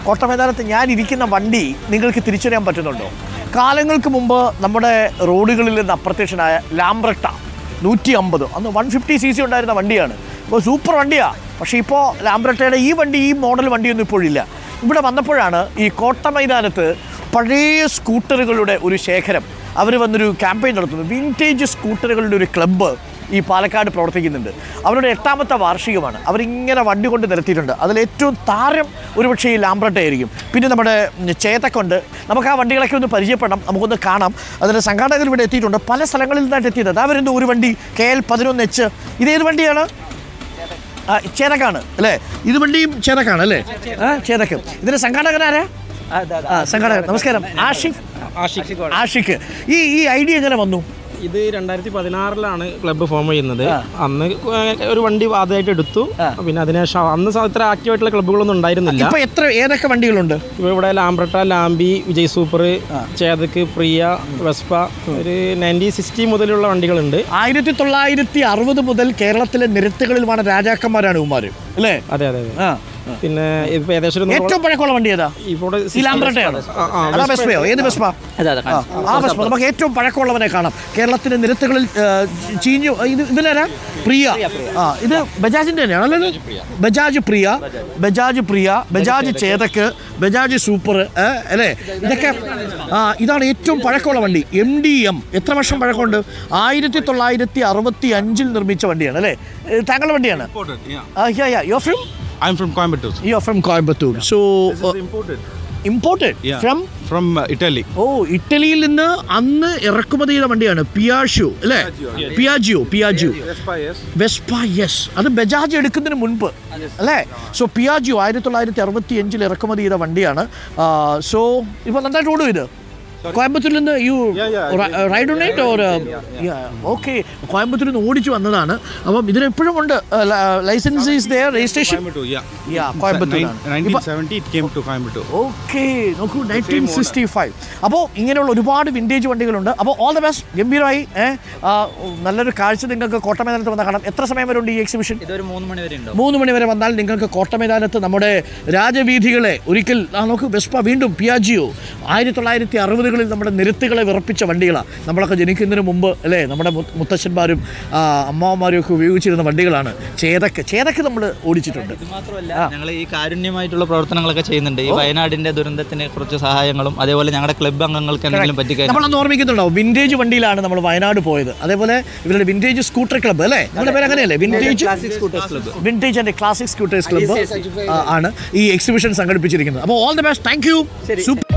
കോട്ടമൈതാനത്ത് ഞാൻ ഇരിക്കുന്ന വണ്ടി നിങ്ങൾക്ക് തിരിച്ചറിയാൻ പറ്റുന്നുണ്ടോ കാലങ്ങൾക്ക് മുമ്പ് നമ്മുടെ റോഡുകളിൽ നിന്ന് അപ്രത്യക്ഷനായ ലാംബ്രട്ട നൂറ്റി അമ്പത് അന്ന് വൺ ഫിഫ്റ്റി സി സി ഉണ്ടായിരുന്ന വണ്ടിയാണ് ഇപ്പോൾ സൂപ്പർ വണ്ടിയാണ് പക്ഷേ ഇപ്പോൾ ലാംബ്രട്ടയുടെ ഈ വണ്ടി ഈ മോഡൽ വണ്ടിയൊന്നും ഇപ്പോഴില്ല ഇവിടെ വന്നപ്പോഴാണ് ഈ കോട്ട മൈതാനത്ത് പഴയ സ്കൂട്ടറുകളുടെ ഒരു ശേഖരം അവർ വന്നൊരു ക്യാമ്പയിൻ നടത്തുന്നു വിൻറ്റേജ് സ്കൂട്ടറുകളുടെ ഒരു ക്ലബ്ബ് ഈ പാലക്കാട് പ്രവർത്തിക്കുന്നുണ്ട് അവരുടെ എട്ടാമത്തെ വാർഷികമാണ് അവരിങ്ങനെ വണ്ടി കൊണ്ട് നിരത്തിയിട്ടുണ്ട് അതിൽ ഏറ്റവും താരം ഒരുപക്ഷേ ഈ ലാംബ്രട്ട ആയിരിക്കും പിന്നെ നമ്മുടെ ഉം, ചേതക്കുണ്ട് നമുക്ക് ആ വണ്ടികളൊക്കെ ഒന്ന് പരിചയപ്പെടാം നമുക്കൊന്ന് കാണാം അതിൻ്റെ സംഘാടകർ ഇവിടെ എത്തിയിട്ടുണ്ട് പല സ്ഥലങ്ങളിൽ നിന്നായിട്ട് എത്തിയത് അതാ വരുന്ന ഒരു വണ്ടി കെ എൽ പതിനൊന്ന് എച്ച് ഇതേത് വണ്ടിയാണ് ആ, ചേതക്കാണ് അല്ലേ ഇത് വണ്ടിയും ചേതക്കാണ് അല്ലേ ആ ചേതക്ക് ഇതിന്റെ സംഘാടകനാരാ ആ സംഘാടകൻ നമസ്കാരം ആഷിഫ് ആഷിഖ് ഈ ഈ ഐഡിയ എങ്ങനെ വന്നു ഇത് രണ്ടായിരത്തി പതിനാറിലാണ് ക്ലബ്ബ് ഫോം ചെയ്യുന്നത് അന്ന് ഒരു വണ്ടി ആദ്യമായിട്ട് എടുത്തു പിന്നെ അതിനുശേഷം അന്ന് സ- ഇത്ര ആക്റ്റീവ് ആയിട്ടുള്ള ക്ലബ്ബുകളൊന്നും ഉണ്ടായിരുന്നില്ല ഇപ്പൊ എത്ര ഏതൊക്കെ വണ്ടികളുണ്ട് ഇപ്പൊ ഇവിടെ Lambretta Lambi Vijay super Chetak Priya Vespa ഒരു നയൻറ്റീൻ സിക്സ്റ്റി മുതലുള്ള വണ്ടികളുണ്ട് ആയിരത്തി തൊള്ളായിരത്തി അറുപത് മുതൽ കേരളത്തിലെ നിരത്തുകളിൽ വാണ രാജാക്കന്മാരാണ് ഉമാര് അല്ലേ അതെ അതെ അതെ ആ പിന്നെ ഇപ്പൊ ഏകദേശം ഒരു നൂറ് ഏറ്റവും പഴക്കമുള്ള വണ്ടി ഏതാ ഇവിടെ ഈ ലാംബ്രട്ടയാണ് ആ, ആ, അതാ വെസ്പയോ ഏത് വെസ്പ ആ, ആ വെസ്പ നമുക്ക് ഏറ്റവും പഴക്കമുള്ളവനെ കാണാം കേരളത്തിന്റെ നിരത്തുകളിൽ ആ, ചീഞ്ഞു ഇത് ഇതിലാരാ പ്രിയ ആ ഇത് ബജാജിന്റെ തന്നെയാണ് അല്ലേ ബജാജ് പ്രിയ ബജാജ് പ്രിയ ബജാജ് ചേതക്ക് ബജാജ് സൂപ്പർ ഏ, അല്ലേ ഇതൊക്കെ ആ ഇതാണ് ഏറ്റവും പഴക്കമുള്ള വണ്ടി എം ഡി എം എത്ര വർഷം പഴക്കമുണ്ട് ആയിരത്തി തൊള്ളായിരത്തി അറുപത്തി അഞ്ചിൽ നിർമ്മിച്ച വണ്ടിയാണ് അല്ലേ ഏ, താങ്കളുടെ വണ്ടിയാണ് Imported, yeah. You from I'm from Coimbatore. You from Coimbatore so imported. Imported Yeah. From From uh, Italy. ഓ ഇറ്റലിയിൽ നിന്ന് അന്ന് ഇറക്കുമതി ചെയ്ത വണ്ടിയാണ് പിയാഷു അല്ലേ Piaggio Piaggio Vespa, yes. Vespa yes അത് ബജാജ് എടുക്കുന്നതിന് മുൻപ് അല്ലേ സോ പിയാജിയോ ആയിരത്തി തൊള്ളായിരത്തി അറുപത്തി അഞ്ചിൽ ഇറക്കുമതി ചെയ്ത വണ്ടിയാണ് സോ ഇപ്പോൾ നന്നായിട്ട് ഓടും ഇത് കോയമ്പത്തൂരിൽ നിന്ന് you Yeah, yeah, ride on it or okay കോയമ്പത്തൂരിൽ നിന്ന് ഓടിച്ചു വന്നതാണ് അപ്പം ഇതിന് എപ്പോഴും ഉണ്ട് licence is there registration Coimbatore, yeah. Yeah, കോയമ്പത്തൂരാണ് Nin- ഇപ്പൊ 1970 it came to Coimbatore. Okay നോക്കൂ നയൻറ്റീൻ സിക്സ്റ്റി ഫൈവ് അപ്പോൾ ഇങ്ങനെയുള്ള ഒരുപാട് വിൻറ്റേജ് വണ്ടികളുണ്ട് അപ്പോൾ ഓൾ ദ ബെസ്റ്റ് ഗംഭീരമായി ഏ, ആ, നല്ലൊരു കാഴ്ച നിങ്ങൾക്ക് കോട്ടമൈതാനത്ത് വന്നാൽ കാണാം എത്ര സമയം വരെ ഉണ്ട് ഈ എക്സിബിഷൻ ഇതൊരു മൂന്ന് മണി വരെ ഉണ്ടാവും മൂന്ന് മണി വരെ വന്നാൽ നിങ്ങൾക്ക് കോട്ടമൈതാനത്ത് നമ്മുടെ രാജവീഥികളെ ഒരിക്കൽ ആ നോക്ക് വെസ്പ വീണ്ടും പിയാജിയോ ആയിരത്തി തൊള്ളായിരത്തി അറുപതുകളിൽ നമ്മുടെ നിരത്തുകളെ വിറപ്പിച്ച വണ്ടികളാണ് നമ്മളൊക്കെ ജനിക്കുന്നതിന് മുമ്പ് അല്ലേ നമ്മുടെ മു- മുത്തശ്ശന്മാരും ആ, അമ്മാവന്മാരും ഒക്കെ ഉപയോഗിച്ചിരുന്ന വണ്ടികളാണ് ചേതക്ക് ചേതക്ക് നമ്മൾ ഓടിച്ചിട്ടുണ്ട് ഇത് മാത്രമല്ല ഞങ്ങൾ ഈ കാരുണ്യമായിട്ടുള്ള പ്രവർത്തനങ്ങളൊക്കെ ചെയ്യുന്നുണ്ട് ഈ വയനാടിന്റെ ദുരന്തത്തിന് കുറച്ച് സഹായങ്ങളും അതേപോലെ ഞങ്ങളുടെ ക്ലബ്ബ് അംഗങ്ങൾക്ക് എന്തെങ്കിലും പറ്റിക്കഴിഞ്ഞാൽ നമ്മളൊന്ന് ഓർമ്മിക്കുന്നുണ്ടോ വിൻറ്റേജ് വണ്ടിയിലാണ് നമ്മൾ വയനാട് പോയത് അതേപോലെ ഇവരുടെ വിൻറ്റേജ് സ്കൂട്ടർ ക്ലബ്ബ് അല്ലേ നമ്മുടെ പേര് അങ്ങനെയല്ലേ vintage classic scooters club vintage and classic scooters club ആണ് ഈ എക്സിബിഷൻ സംഘടിപ്പിച്ചിരിക്കുന്നത് അപ്പോൾ all the best thank you super